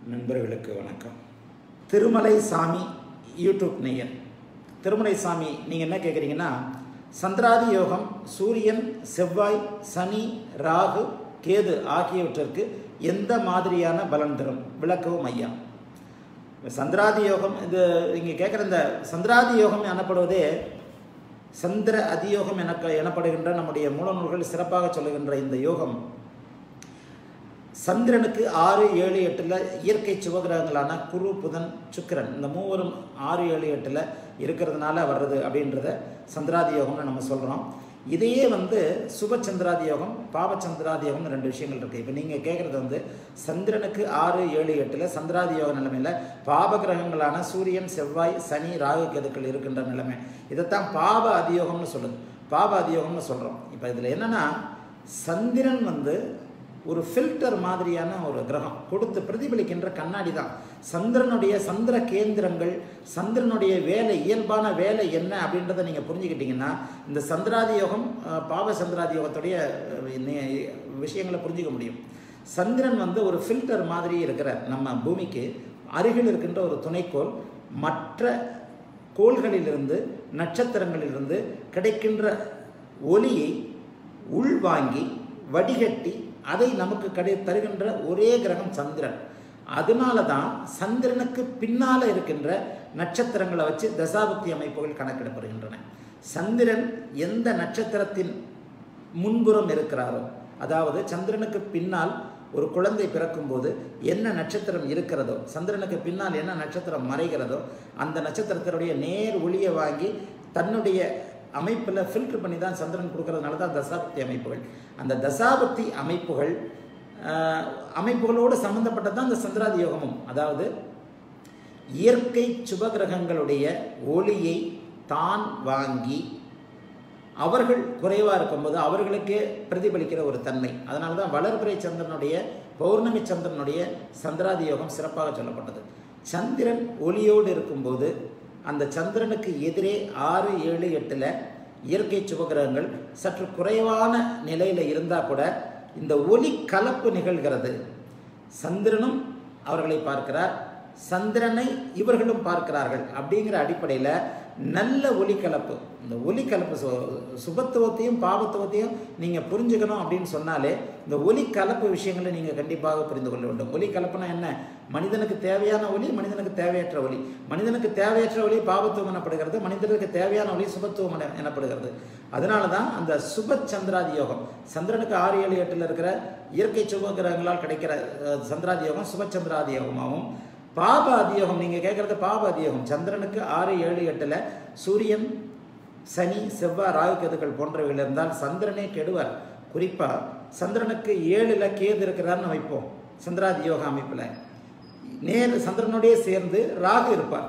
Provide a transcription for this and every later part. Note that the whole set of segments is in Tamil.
நண்பர்களுக்கு வணக்கம் திருமலை சாமி யூடியூப் நேயர் திருமலை சாமி நீங்கள் என்ன கேட்குறீங்கன்னா சந்திராதி யோகம் சூரியன் செவ்வாய் சனி ராகு கேது ஆகியவற்றிற்கு எந்த மாதிரியான பலன் தரும் விளக்கவும் ஐயா சந்திராதி யோகம் இது இங்கே கேட்குற இந்த சந்திராதி யோகம் எனப்படுவதே சந்திர அதியோகம் என எனப்படுகின்ற நம்முடைய மூலநூல்கள் சிறப்பாக சொல்லுகின்ற இந்த யோகம் சந்திரனுக்கு ஆறு ஏழு எட்டில் இயற்கை சுபகிரகங்களான குரு புதன் சுக்கிரன் இந்த மூவரும் ஆறு ஏழு எட்டில் இருக்கிறதுனால வர்றது அப்படின்றத சந்திராதி யோகம்னு நம்ம சொல்கிறோம் இதையே வந்து சுப சந்திராதி யோகம் பாவ சந்திராதி யோகம்னு ரெண்டு விஷயங்கள் இருக்குது இப்போ நீங்கள் கேட்குறது வந்து சந்திரனுக்கு ஆறு ஏழு எட்டில் சந்திராதி யோக நிலைமையில் பாவ கிரகங்களான சூரியன் செவ்வாய் சனி ராகு கேதுக்கள் இருக்கின்ற நிலைமை இதைத்தான் பாவ அதியோகம்னு சொல்லுது பாவ அதியோகம்னு சொல்கிறோம் இப்போ இதில் என்னென்னா சந்திரன் வந்து ஒரு ஃபில்டர் மாதிரியான ஒரு கிரகம் கொடுத்து பிரதிபலிக்கின்ற கண்ணாடி தான் சந்திரனுடைய சந்திர கேந்திரங்கள் சந்திரனுடைய வேலை இயல்பான வேலை என்ன அப்படின்றத நீங்கள் புரிஞ்சுக்கிட்டீங்கன்னா இந்த சந்திராதி யோகம் அஹ், பாவ சந்திராதி யோகத்துடைய அஹ், நே- விஷயங்களை புரிஞ்சுக்க முடியும் சந்திரன் வந்து ஒரு ஃபில்டர் மாதிரி இருக்கிற நம்ம பூமிக்கு அருகில் இருக்கின்ற ஒரு துணைக்கோள் மற்ற கோள்களிலிருந்து நட்சத்திரங்களிலிருந்து கிடைக்கின்ற ஒளியை உள்வாங்கி வடிகட்டி அதை நமக்கு கிடை தருகின்ற ஒரே கிரகம் சந்திரன் அதனால தான் சந்திரனுக்கு பின்னால் இருக்கின்ற நட்சத்திரங்களை வச்சு தசாபக்தி அமைப்புகள் கணக்கிடப்படுகின்றன சந்திரன் எந்த நட்சத்திரத்தின் முன்புறம் இருக்கிறாரோ அதாவது சந்திரனுக்கு பின்னால் ஒரு குழந்தை பிறக்கும்போது என்ன நட்சத்திரம் இருக்கிறதோ சந்திரனுக்கு பின்னால் என்ன நட்சத்திரம் மறைகிறதோ அந்த நட்சத்திரத்தினுடைய நேர் ஒளியை வாங்கி தன்னுடைய அமைப்பில் ஃபில்டர் பண்ணி தான் சந்திரன் கொடுக்கறதுனால தான் தசாபக்தி அமைப்புகள் அந்த தசாபக்தி அமைப்புகள் ஆஹ், அமைப்புகளோடு சம்மந்தப்பட்டது தான் இந்த சந்திராதி யோகமும் அதாவது இயற்கை சுபகிரகங்களுடைய ஒளியை தான் வாங்கி அவர்கள் குறைவாக இருக்கும்போது அவர்களுக்கே பிரதிபலிக்கிற ஒரு தன்மை அதனால தான் வளர்பிறை சந்திரனுடைய பௌர்ணமி சந்திரனுடைய சந்திராதி யோகம் சிறப்பாக சொல்லப்பட்டது சந்திரன் ஒளியோடு இருக்கும்போது அந்த சந்திரனுக்கு எதிரே ஆறு ஏழு எட்டில் இயற்கை சுபகிரகங்கள் சற்று குறைவான நிலையில் இருந்தால் கூட இந்த ஒளி கலப்பு நிகழ்கிறது சந்திரனும் அவர்களை பார்க்கிறார் சந்திரனை இவர்களும் பார்க்கிறார்கள் அப்படிங்கிற அடிப்படையில் நல்ல ஒலிக்கலப்பு இந்த ஒலிக்கலப்பு சு சுபத்துவத்தையும் பாவத்துவத்தையும் நீங்கள் புரிஞ்சுக்கணும் அப்படின்னு சொன்னாலே இந்த ஒலிக்கலப்பு விஷயங்களை நீங்கள் கண்டிப்பாக புரிந்து கொள்ள வேண்டும் ஒலிக்கலப்புனா என்ன மனிதனுக்கு தேவையான ஒலி மனிதனுக்கு தேவையற்ற ஒலி மனிதனுக்கு தேவையற்ற ஒலி பாவத்துவம் எனப்படுகிறது மனிதனுக்கு தேவையான ஒலி சுபத்துவம் என- எனப்படுகிறது அதனால தான் அந்த சுப சந்திராதி யோகம் சந்திரனுக்கு ஆறு ஏழு எட்டில் இருக்கிற இயற்கை சுப கிரகங்களால் கிடைக்கிற அஹ், சந்திராதி யோகம் சுப சந்திராதி யோகமாகவும் பாப அதியோகம் நீங்கள் கேட்குறது பாப அதியோகம் சந்திரனுக்கு ஆறு ஏழு எட்டில் சூரியன் சனி செவ்வாய் ராகு கேதுக்கள் போன்றவைகள் இருந்தால் சந்திரனே கெடுவார் குறிப்பாக சந்திரனுக்கு ஏழில் கேது இருக்கிறார்னு வைப்போம் சந்திராதி யோக அமைப்பில் நேர் சந்திரனோடயே சேர்ந்து ராகு இருப்பார்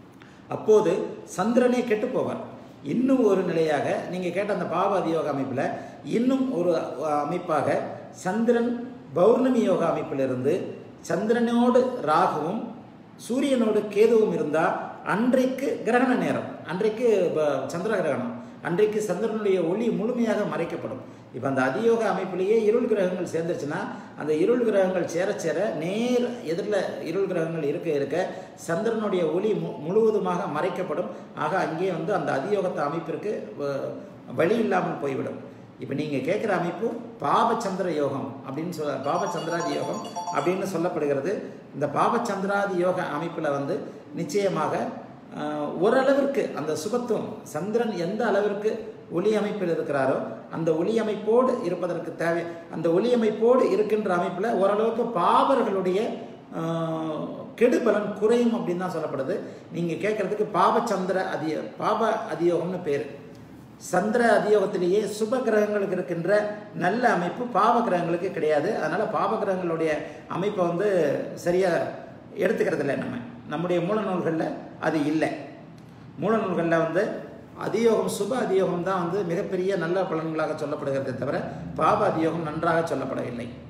அப்போது சந்திரனே கெட்டு போவார் இன்னும் ஒரு நிலையாக நீங்கள் கேட்ட அந்த பாவ அதியோக அமைப்பில் இன்னும் ஒரு அமைப்பாக சந்திரன் பௌர்ணமி யோக அமைப்பிலிருந்து சந்திரனோடு ராகுவும் சூரியனோடு கேதுவும் இருந்தால் அன்றைக்கு கிரகண நேரம் அன்றைக்கு ப- சந்திர கிரகணம் அன்றைக்கு சந்திரனுடைய ஒளி முழுமையாக மறைக்கப்படும் இப்போ அந்த அதியோக அமைப்பிலேயே இருள் கிரகங்கள் சேர்ந்துருச்சுன்னா அந்த இருள் கிரகங்கள் சேர சேர நேர் எதிரில் இருள் கிரகங்கள் இருக்க இருக்க சந்திரனுடைய ஒளி மு முழுவதுமாக மறைக்கப்படும் ஆக அங்கே வந்து அந்த அதியோகத்த அமைப்பிற்கு வ- வழி இல்லாமல் போய்விடும் இப்போ நீங்கள் கேட்குற அமைப்பு பாபச்சந்திர யோகம் அப்படின்னு சொல்ல பாபச்சந்திராதி யோகம் அப்படின்னு சொல்லப்படுகிறது இந்த பாபச்சந்திராதி யோக அமைப்பில் வந்து நிச்சயமாக ஆஹ், ஓரளவிற்கு அந்த சுபத்துவம் சந்திரன் எந்த அளவிற்கு ஒளி அமைப்பில் இருக்கிறாரோ அந்த ஒளி அமைப்போடு இருப்பதற்கு தேவை அந்த ஒளி அமைப்போடு இருக்கின்ற அமைப்பில் ஓரளவுக்கு பாவர்களுடைய ஆஹ், கெடுபலன் குறையும் அப்படின்னு தான் சொல்லப்படுது நீங்கள் கேட்குறதுக்கு பாபச்சந்திர அதிய பாப அதியோகம்னு பேர் சந்திர அதியோகத்திலேயே சுப கிரகங்களுக்கு இருக்கின்ற நல்ல அமைப்பு பாவ கிரகங்களுக்கு கிடையாது அதனால் பாவ கிரகங்களுடைய அமைப்பை வந்து சரியாக எடுத்துக்கிறது இல்லை நம்ம நம்முடைய மூல நூல்களில் அது இல்லை மூல நூல்களில் வந்து அதியோகம் சுப அதியோகம் தான் வந்து மிகப்பெரிய நல்ல பலன்களாக சொல்லப்படுகிறதே தவிர பாப அதியோகம் நன்றாக சொல்லப்படவில்லை